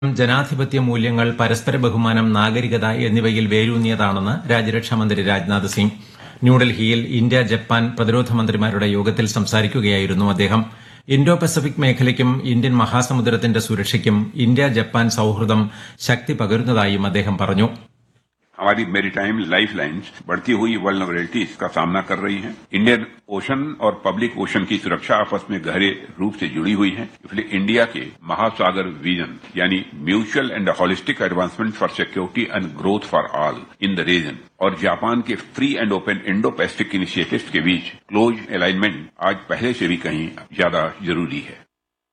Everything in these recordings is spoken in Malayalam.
ജനാധിപത്യ മൂല്യങ്ങൾ പരസ്പര ബഹുമാനം നാഗരികത എന്നിവയിൽ വേരൂന്നിയതാണെന്ന് രാജ്യരക്ഷാമന്ത്രി രാജ്നാഥ് സിംഗ് ന്യൂഡൽഹിയിൽ ഇന്ത്യ ജപ്പാൻ പ്രതിരോധ മന്ത്രിമാരുടെ യോഗത്തിൽ സംസാരിക്കുകയായിരുന്നു അദ്ദേഹം ഇന്തോ പസഫിക് മേഖലയ്ക്കും ഇന്ത്യൻ മഹാസമുദ്രത്തിന്റെ സുരക്ഷയ്ക്കും ഇന്ത്യ ജപ്പാൻ സൌഹൃദം ശക്തി പകരുന്നതായും അദ്ദേഹം പറഞ്ഞു हमारी मेरीटाइम लाइफ लाइन्स बढ़ती हुई वल्नरेबिलिटीज का सामना कर रही हैं इंडियन ओशन और पब्लिक ओशन की सुरक्षा आपस में गहरे रूप से जुड़ी हुई है इसलिए इंडिया के महासागर विजन यानी mutual and holistic advancement for security and growth for all in the region और जापान के free and open Indo Pacific initiatives के बीच क्लोज अलाइनमेंट आज पहले से भी कहीं ज्यादा जरूरी है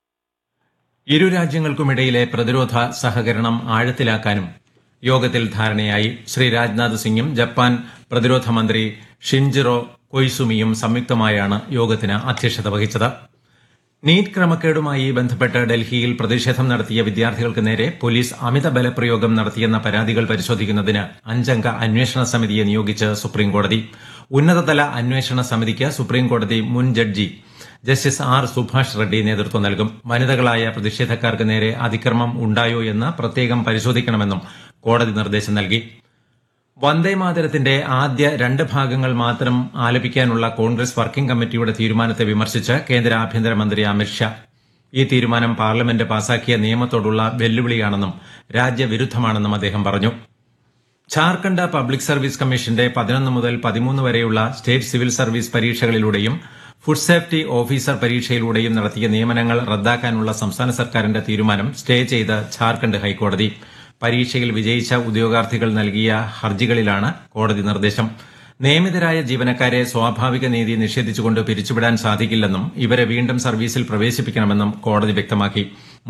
ഇരു രാജ്യങ്ങൾക്കുമിടയിലെ പ്രതിരോധ സഹകരണം ആഴത്തിലാക്കാനും യോഗത്തിൽ ധാരണയായി ശ്രീ രാജ്നാഥ് സിംഗും ജപ്പാൻ പ്രതിരോധ മന്ത്രി ഷിൻജിറോ കൊയ്സുമിയും സംയുക്തമായാണ് യോഗത്തിന് അധ്യക്ഷത വഹിച്ചത് നീറ്റ് ക്രമക്കേടുമായി ബന്ധപ്പെട്ട് ഡൽഹിയിൽ പ്രതിഷേധം നടത്തിയ വിദ്യാർത്ഥികൾക്ക് നേരെ പോലീസ് അമിത ബലപ്രയോഗം നടത്തിയെന്ന പരാതികൾ പരിശോധിക്കുന്നതിന് അഞ്ചംഗ അന്വേഷണ സമിതിയെ നിയോഗിച്ച് സുപ്രീംകോടതി ഉന്നതതല അന്വേഷണ സമിതിക്ക് സുപ്രീംകോടതി മുൻ ജഡ്ജി ജസ്റ്റിസ് ആർ സുഭാഷ് റെഡ്ഡി നേതൃത്വം നൽകും വനിതകളായ പ്രതിഷേധക്കാർക്ക് നേരെ അതിക്രമം ഉണ്ടായോ എന്ന് പ്രത്യേകം പരിശോധിക്കണമെന്നും കോടതി നിർദ്ദേശം നൽകി വന്ദേമാതരത്തിന്റെ ആദ്യ രണ്ട് ഭാഗങ്ങൾ മാത്രം ആലപിക്കാനുള്ള കോൺഗ്രസ് വർക്കിംഗ് കമ്മിറ്റിയുടെ തീരുമാനത്തെ വിമർശിച്ച് കേന്ദ്ര ആഭ്യന്തരമന്ത്രി അമിത്ഷാ ഈ തീരുമാനം പാർലമെന്റ് പാസാക്കിയ നിയമത്തോടുള്ള വെല്ലുവിളിയാണെന്നും രാജ്യവിരുദ്ധമാണെന്നും അദ്ദേഹം പറഞ്ഞു ഝാർഖണ്ഡ് പബ്ലിക് സർവീസ് കമ്മീഷന്റെ പതിനൊന്ന് മുതൽ പതിമൂന്ന് വരെയുള്ള സ്റ്റേറ്റ് സിവിൽ സർവീസ് പരീക്ഷകളിലൂടെയും ഫുഡ് സേഫ്റ്റി ഓഫീസർ പരീക്ഷയിലൂടെയും നടത്തിയ നിയമനങ്ങൾ റദ്ദാക്കാനുള്ള സംസ്ഥാന സർക്കാരിന്റെ തീരുമാനം സ്റ്റേ ചെയ്ത് ഝാർഖണ്ഡ് ഹൈക്കോടതി പരീക്ഷയിൽ വിജയിച്ച ഉദ്യോഗാർത്ഥികൾ നൽകിയ ഹർജികളിലാണ് കോടതി നിർദ്ദേശം നിയമിതരായ ജീവനക്കാരെ സ്വാഭാവിക നീതി നിഷേധിച്ചുകൊണ്ട് പിരിച്ചുവിടാൻ സാധിക്കില്ലെന്നും ഇവരെ വീണ്ടും സർവീസിൽ പ്രവേശിപ്പിക്കണമെന്നും കോടതി വ്യക്തമാക്കി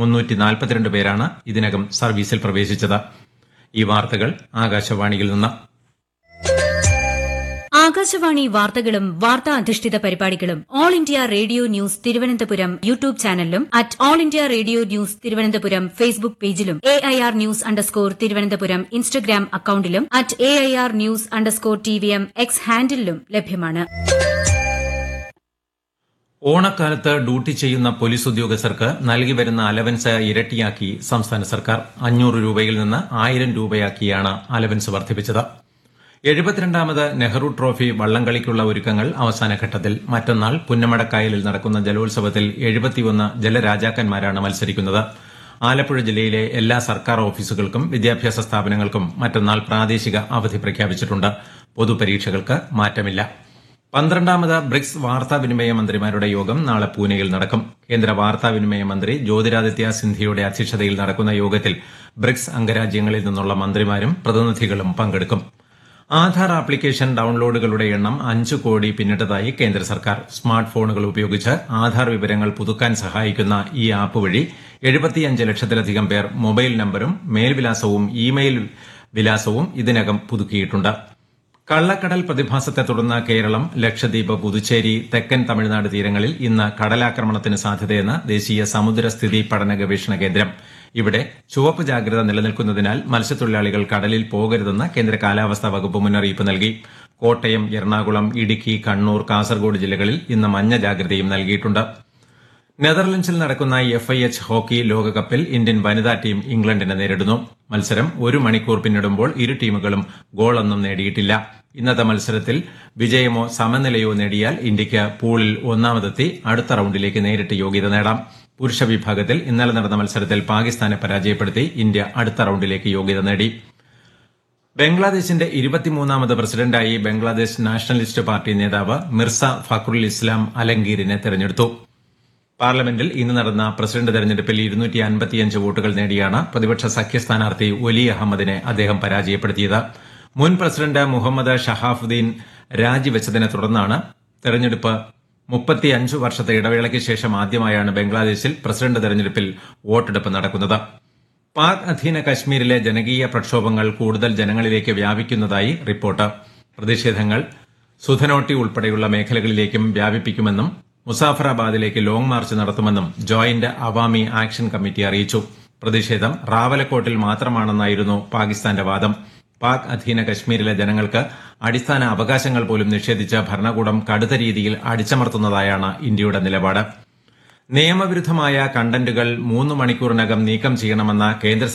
പേരാണ് ഇതിനകം സർവീസിൽ പ്രവേശിച്ചത് ഈ വാർത്തകൾ ആകാശവാണിയിൽ നിന്ന് ആകാശവാണി വാർത്തകളും വാർത്താ അധിഷ്ഠിത പരിപാടികളും all India radio news Thiruvananthapuram YouTube ചാനലിലും at all India radio news Thiruvananthapuram Facebook പേജിലും A I R news underscore Thiruvananthapuram Instagram അക്കൌണ്ടിലും at A I R news underscore T V M X ഹാൻഡിലും ലഭ്യമാണ് ഓണക്കാലത്ത് ഡ്യൂട്ടി ചെയ്യുന്ന പോലീസ് ഉദ്യോഗസ്ഥർക്ക് നൽകി വരുന്ന അലവൻസ് ഇരട്ടിയാക്കി സംസ്ഥാന സർക്കാർ അഞ്ഞൂറ് രൂപയിൽ നിന്ന് ആയിരം രൂപയാക്കിയാണ് അലവൻസ് വർദ്ധിപ്പിച്ചത് എഴുപത്തിരണ്ടാമത് നെഹ്റു ട്രോഫി വള്ളംകളിക്കുള്ള ഒരുക്കങ്ങൾ അവസാനഘട്ടത്തിൽ മറ്റന്നാൾ പുന്നമടക്കായലിൽ നടക്കുന്ന ജലോത്സവത്തിൽ എഴുപത്തിയൊന്ന് ജലരാജാക്കന്മാരാണ് മത്സരിക്കുന്നത് ആലപ്പുഴ ജില്ലയിലെ എല്ലാ സർക്കാർ ഓഫീസുകൾക്കും വിദ്യാഭ്യാസ സ്ഥാപനങ്ങൾക്കും മറ്റന്നാൾ പ്രാദേശിക അവധി പ്രഖ്യാപിച്ചിട്ടുണ്ട് പൊതുപരീക്ഷകൾക്ക് മാറ്റമില്ല പന്ത്രണ്ടാമത് ബ്രിക്സ് വാർത്താവിനിമയ മന്ത്രിമാരുടെ യോഗം നാളെ പൂനെയിൽ നടക്കും കേന്ദ്ര വാർത്താവിനിമയ മന്ത്രി ജ്യോതിരാദിത്യ സിന്ധ്യയുടെ അധ്യക്ഷതയിൽ നടക്കുന്ന യോഗത്തിൽ ബ്രിക്സ് അംഗരാജ്യങ്ങളിൽ നിന്നുള്ള മന്ത്രിമാരും പ്രതിനിധികളും പങ്കെടുക്കും ആധാർ ആപ്ലിക്കേഷൻ ഡൌൺലോഡുകളുടെ എണ്ണം അഞ്ചു കോടി പിന്നിട്ടതായി കേന്ദ്ര സർക്കാർ സ്മാർട്ട് ഫോണുകൾ ഉപയോഗിച്ച് ആധാർ വിവരങ്ങൾ പുതുക്കാൻ സഹായിക്കുന്ന ഈ ആപ്പ് വഴി എഴുപത്തിയഞ്ച് ലക്ഷത്തിലധികം പേർ മൊബൈൽ നമ്പരും മേൽവിലാസവും ഇമെയിൽ വിലാസവും ഇതിനകം പുതുക്കിയിട്ടുണ്ട് കള്ളക്കടൽ പ്രതിഭാസത്തെ തുടർന്ന് കേരളം ലക്ഷദ്വീപ് പുതുച്ചേരി തെക്കൻ തമിഴ്നാട് തീരങ്ങളിൽ ഇന്ന് കടലാക്രമണത്തിന് സാധ്യതയെന്ന് ദേശീയ സമുദ്രസ്ഥിതി പഠന ഗവേഷണ കേന്ദ്രം ഇവിടെ ചുവപ്പ് ജാഗ്രത നിലനിൽക്കുന്നതിനാൽ മത്സ്യത്തൊഴിലാളികൾ കടലിൽ പോകരുതെന്ന് കേന്ദ്ര കാലാവസ്ഥാ വകുപ്പ് മുന്നറിയിപ്പ് നൽകി കോട്ടയം എറണാകുളം ഇടുക്കി കണ്ണൂർ കാസർഗോഡ് ജില്ലകളിൽ ഇന്ന് മഞ്ഞ ജാഗ്രതയും നൽകിയിട്ടുണ്ട് നെതർലൻഡ്സിൽ നടക്കുന്ന എഫ് ഐ എച്ച് ഹോക്കി ലോകകപ്പിൽ ഇന്ത്യൻ വനിതാ ടീം ഇംഗ്ലണ്ടിനെ നേരിടുന്നു മത്സരം ഒരു മണിക്കൂർ പിന്നിടുമ്പോൾ ഇരു ടീമുകളും ഗോളൊന്നും നേടിയിട്ടില്ല ഇന്നത്തെ മത്സരത്തിൽ വിജയമോ സമനിലയോ നേടിയാൽ ഇന്ത്യയ്ക്ക് പൂളിൽ ഒന്നാമതെത്തി അടുത്ത റൌണ്ടിലേക്ക് നേരിട്ട് യോഗ്യത നേടാം പുരുഷ വിഭാഗത്തിൽ ഇന്നലെ നടന്ന മത്സരത്തിൽ പാകിസ്ഥാനെ പരാജയപ്പെടുത്തി ഇന്ത്യ അടുത്ത റൌണ്ടിലേക്ക് യോഗ്യത നേടി ബംഗ്ലാദേശിന്റെ ഇരുപത്തിമൂന്നാമത് പ്രസിഡന്റായി ബംഗ്ലാദേശ് നാഷണലിസ്റ്റ് പാർട്ടി നേതാവ് മിർസ ഫഖറുൽ ഇസ്ലാം അലങ്കീറിനെ തെരഞ്ഞെടുത്തു പാർലമെന്റിൽ ഇന്ന് നടന്ന പ്രസിഡന്റ് തെരഞ്ഞെടുപ്പിൽ ഇരുന്നൂറ്റി അൻപത്തിയഞ്ച് വോട്ടുകൾ നേടിയാണ് പ്രതിപക്ഷ സഖ്യ സ്ഥാനാർത്ഥി ഒലി അഹമ്മദിനെ അദ്ദേഹം പരാജയപ്പെടുത്തിയത് മുൻ പ്രസിഡന്റ് മുഹമ്മദ് ഷഹാഫുദ്ദീൻ രാജിവെച്ചതിനെ തുടർന്നാണ് തെരഞ്ഞെടുപ്പ് മുപ്പത്തിയഞ്ച് വർഷത്തെ ഇടവേളയ്ക്ക് ശേഷം ആദ്യമായാണ് ബംഗ്ലാദേശിൽ പ്രസിഡന്റ് തെരഞ്ഞെടുപ്പിൽ വോട്ടെടുപ്പ് നടക്കുന്നത് പാക് അധീന കശ്മീരിലെ ജനകീയ പ്രക്ഷോഭങ്ങൾ കൂടുതൽ ജനങ്ങളിലേക്ക് വ്യാപിക്കുന്നതായി റിപ്പോർട്ട് പ്രതിഷേധങ്ങൾ സുധനോട്ടി ഉൾപ്പെടെയുള്ള മേഖലകളിലേക്കും വ്യാപിപ്പിക്കുമെന്നും മുസാഫറാബാദിലേക്ക് ലോങ് മാർച്ച് നടത്തുമെന്നും ജോയിന്റ് അവാമി ആക്ഷൻ കമ്മിറ്റി അറിയിച്ചു പ്രതിഷേധം റാവലക്കോട്ടിൽ മാത്രമാണെന്നായിരുന്നു പാകിസ്ഥാന്റെ വാദം പാക് അധീന കശ്മീരിലെ ജനങ്ങൾക്ക് അടിസ്ഥാന അവകാശങ്ങൾ പോലും നിഷേധിച്ച് ഭരണകൂടം കടുത്ത രീതിയിൽ അടിച്ചമർത്തുന്നതായാണ് ഇന്ത്യയുടെ നിലപാട് നിയമവിരുദ്ധമായ കണ്ടന്റുകൾ മൂന്ന് മണിക്കൂറിനകം നീക്കം ചെയ്യണമെന്ന കേന്ദ്ര